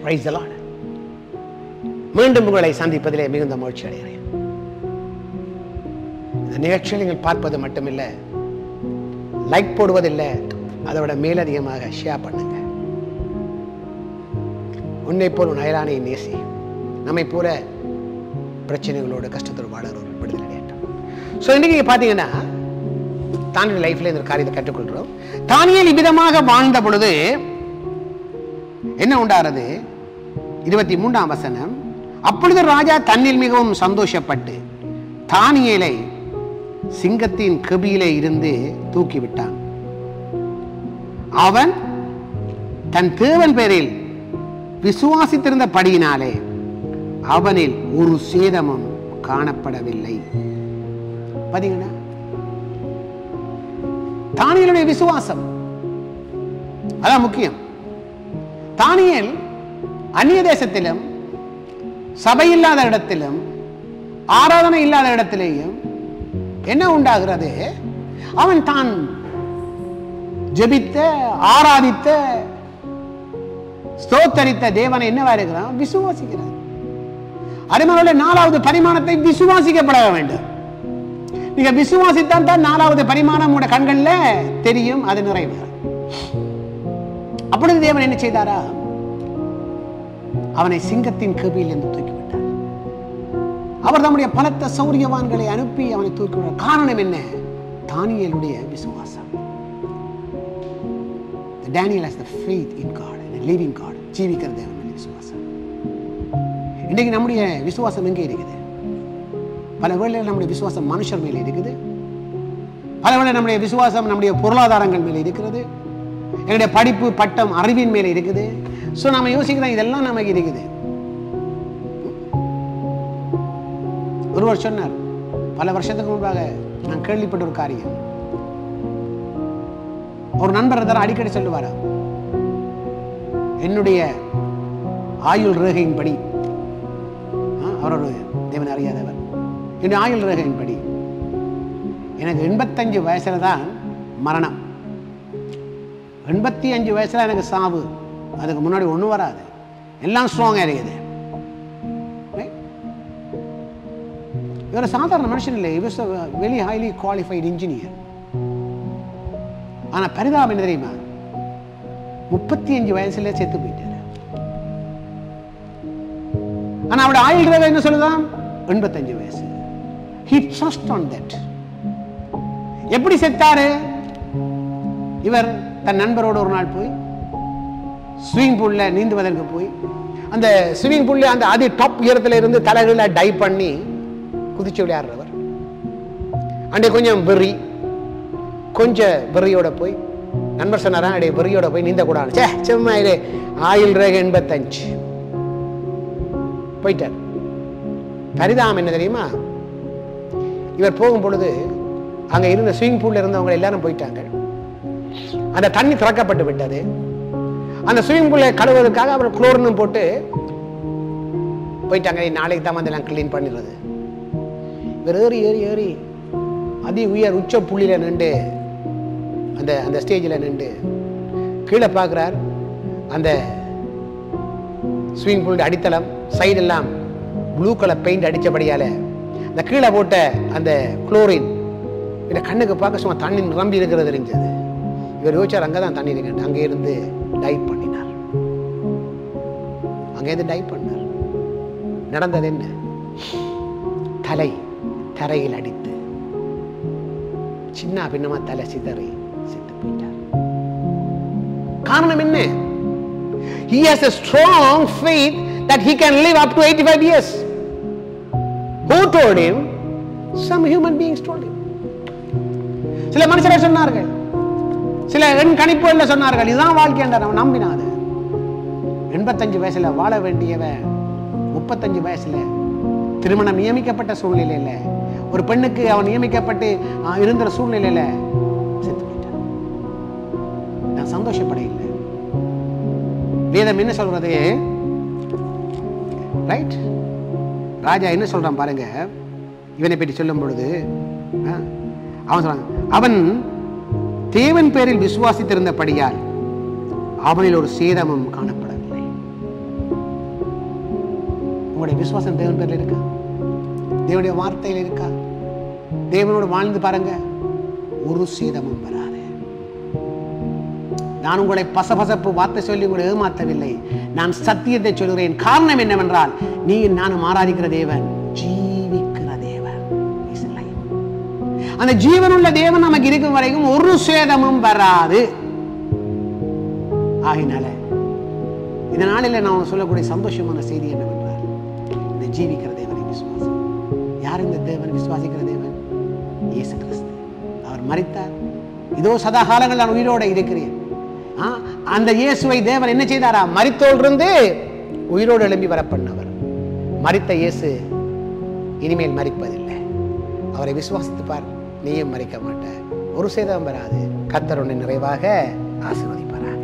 Praise the Lord. மீண்டும் உங்களை சந்திப்பதிலே மிகுந்த மகிழ்ச்சி அடைகிறேன் இந்த நிகழ்ச்சியில் நீங்கள் பார்ப்பது மட்டுமில்லை லைக் போடுவதில்லை அதை விட மேலதிகமாக ஷேர் பண்ணுங்க உன்னை போல் உன் அயலானை நேசி நம்மை போல பிரச்சனைகளோடு கஷ்டத்தோடு வாழறவர்கள் விடுதலை அடையட்டும் ஸோ இன்னைக்கு பார்த்தீங்கன்னா தானியல் லைஃப்ல இந்த ஒரு காரியத்தை கற்றுக்கொள்கிறோம் தானியல் இவ்விதமாக வாழ்ந்த பொழுது என்ன உண்டாகிறது இருபத்தி மூன்றாம் வசனம் அப்பொழுது ராஜா தன்னில் மிகவும் சந்தோஷப்பட்டு தானியேலை சிங்கத்தின் கபியிலே இருந்து தூக்கிவிட்டான் அவன் தன் தேவன் பேரில் விசுவாசித்திருந்தபடியினாலே அவனில் ஒரு சேதமும் காணப்படவில்லை பாத்தீங்கன்னா தானியலுடைய விசுவாசம் அதான் முக்கியம் தானியல் அந்நிய தேசத்திலும் சபை இல்லாத இடத்திலும் ஆராதனை இல்லாத இடத்திலேயும் என்ன உண்டாகிறது அவன் தான் ஜெபித்த ஆராதித்த ஸ்தோத்தரித்த தேவனை என்னவா இருக்கிறான் விசுவாசிக்கிறான் அதே நாலாவது பரிமாணத்தை விசுவாசிக்கப்பட வேண்டும் நீங்க விசுவாசித்தான் தான் நாலாவது பரிமாணம் உங்களோட கண்கள்ல தெரியும் அது நிறைவேறும் அப்பொழுது தேவன் என்ன செய்தாரா அவனை சிங்கத்தின் கபியில் இருந்து தூக்கிவிட்டார் அவர் தம்முடைய பலத்த சௌரியவான்களை அனுப்பி அவனை தூக்கிவிட்டார் காரணம் என்ன தானியலுடைய விசுவாசம் Daniel has the faith in God and a living God ஜீவிக்கிற தேவன் மேல விசுவாசம் இன்னைக்கு நம்முடைய விசுவாசம் எங்கே இருக்குது பல வேளையில் நம்முடைய விசுவாசம் மனுஷர் மேலே இருக்குது பல வேளை நம்முடைய விசுவாசம் நம்முடைய பொருளாதாரங்கள் மேலே இருக்கிறது எங்களுடைய படிப்பு பட்டம் அறிவின் மேலே இருக்குது ஸோ நம்ம யோசிக்கிறோம் இதெல்லாம் நமக்கு இருக்குது ஒருவர் சொன்னார் பல வருஷத்துக்கு முன்பாக நான் கேள்விப்பட்ட ஒரு காரியம் ஒரு நண்பர் தர அடிக்கடி சொல்லுவாரா என்னுடைய ஆயுள் ரேகையின்படி ஆ, அவர் ஒரு தேவன் அறியாதவர் என்னுடைய ஆயுள் ரேகையின்படி எனக்கு எண்பத்தஞ்சு வயசுல தான் மரணம் எண்பத்தி அஞ்சு வயசுல எனக்கு சாவு அதுக்கு முன்னாடி ஒன்றும் வராது எல்லாம் ஸ்ட்ராங்காக இருக்குது Right? இவர் சாதாரண மனுஷன் இல்லை இவர் வெரி ஹைலி குவாலிஃபைடு இன்ஜினியர் ஆனா பரிதாபம் என்ன தெரியுமா முப்பத்தி அஞ்சு வயசுல செத்து போயிட்டாரு ஆனா அவருடைய ஆயுள் ரேகை என்ன சொல்லுதான் எண்பத்தஞ்சு வயசு he trust on that எப்படி செத்தாரு இவர் தன் நண்பரோடு ஒரு நாள் போய் ஸ்விமிங் பூல்ல நீந்துவதற்கு போய் அந்த ஸ்விமிங் பூல்ல அந்த அதி டாப் உயரத்துல இருந்து தலைகளை டை பண்ணி குதிச்சு விளையாடுறவர் அண்டே கொஞ்சம் வெறி கொஞ்சம் வெறியோட போய் நண்பர் சொன்னாரா அடே வெறியோட போய் நீந்த கூடாது சே சும்மா இது ஆயுள் ரேகை எண்பத்தஞ்சு போயிட்டார் பரிதாபம் என்ன தெரியுமா இவர் போகும் பொழுது அங்க இருந்த ஸ்விமிங் பூல்ல இருந்தவங்க எல்லாரும் போயிட்டாங்க அந்த தண்ணி திறக்கப்பட்டு விட்டது அந்த ஸ்விமிங் பூலை கழுவுவதற்காக அவர் குளோரினும் போட்டு போயிட்டாங்க "ஏய், நாளைக்கு தான் வந்து எல்லாம் க்ளீன் பண்ணிடுறது இவர் ஏறி ஏறி ஏறி அதி உயர் உச்ச புள்ளியில நின்று அந்த அந்த ஸ்டேஜில் நின்று கீழே பார்க்குறார் அந்த ஸ்விமிங் பூல் அடித்தளம் சைடெல்லாம் ப்ளூ கலர் பெயிண்ட் அடித்தபடியால் அந்த கீழே போட்ட அந்த குளோரின் இதை கண்ணுக்கு பார்க்க சும்மா தண்ணி நிரம்பி இருக்கிறது தெரிஞ்சது இவர் யோசிச்சார் அங்கே தான் தண்ணி இருக்கு அங்கே இருந்து டைப் பண்ணினார் அங்கே இருந்து டைப் பண்ணார் நடந்தது என்ன தலை தரையில் அடித்து சின்ன பின்னமா தலை சிதறி செத்து போயிட்டார் காரணம் என்ன he has a strong faith that he can live up to 85 years who told him some human beings told him சில மனுஷர்கள் சொன்னார்கள் சில எண் கணிப்புகள்ல சொன்னார்கள் இதுதான் வாழ்க்கை என்றார் அவன் நம்பினாது எண்பத்தஞ்சு வயசுல வாழ வேண்டியவன் முப்பத்தஞ்சு வயசுல திருமணம் நியமிக்கப்பட்ட சூழ்நிலையில ஒரு பெண்ணுக்கு அவன் நியமிக்கப்பட்டு ஆ, இருந்த சூழ்நிலையில செத்து போயிட்டான் நான் சந்தோஷப்பட இல்லை வேதம் என்ன சொல்றது ரைட் ராஜா என்ன சொல்றான் பாருங்க இவனை பற்றி சொல்லும் பொழுது ஆ, அவன் சொல்றான் அவன் தேவன் பேரில் விசுவாசித்திருந்தபடியால் அவனில் ஒரு சேதமும் காணப்படவில்லை உங்களுடைய விசுவாசம் தேவன் பேர்ல இருக்கா தேவனுடைய வார்த்தையில் இருக்கா தேவனோடு வாழ்ந்து பாருங்க ஒரு சேதமும் வராது நான் உங்களை பசபசப்பு வார்த்தை சொல்லி உங்களை ஏமாற்றவில்லை நான் சத்தியத்தை சொல்கிறேன் காரணம் என்னவென்றால் நீ நானும் ஆராதிக்கிற தேவன் ஜீவிக்கிற தேவன் He's alive. அந்த ஜீவனுள்ள தேவன் நமக்கு இருக்கும் வரைக்கும் ஒரு சேதமும் வராது ஆகினால இந்த நாளில் நான் உனக்கு சொல்லக்கூடிய சந்தோஷமான செய்தி என்னவென்றால் இந்த ஜீவிக்கிற தேவனை விசுவாசம் யார் இந்த தேவன் விசுவாசிக்கிற தேவன் இயேசு கிறிஸ்து அவர் மரித்தார் இதோ சதா காலங்கள் நான் உயிரோட இருக்கிறேன் ஆ, அந்த இயேசுவை தேவன் என்ன செய்தாரா மரித்தோலிருந்து உயிரோடு எழும்பி வர பண்ணவர் மரித்த இயேசு இனிமேல் மரிப்பதில்லை அவரை விசுவாசித்து பார் நீயும் மறிக்க மாட்ட ஒரு சேதம் வராது கத்தர் உன்னை நிறைவாக ஆசீர்வதிப்பாரா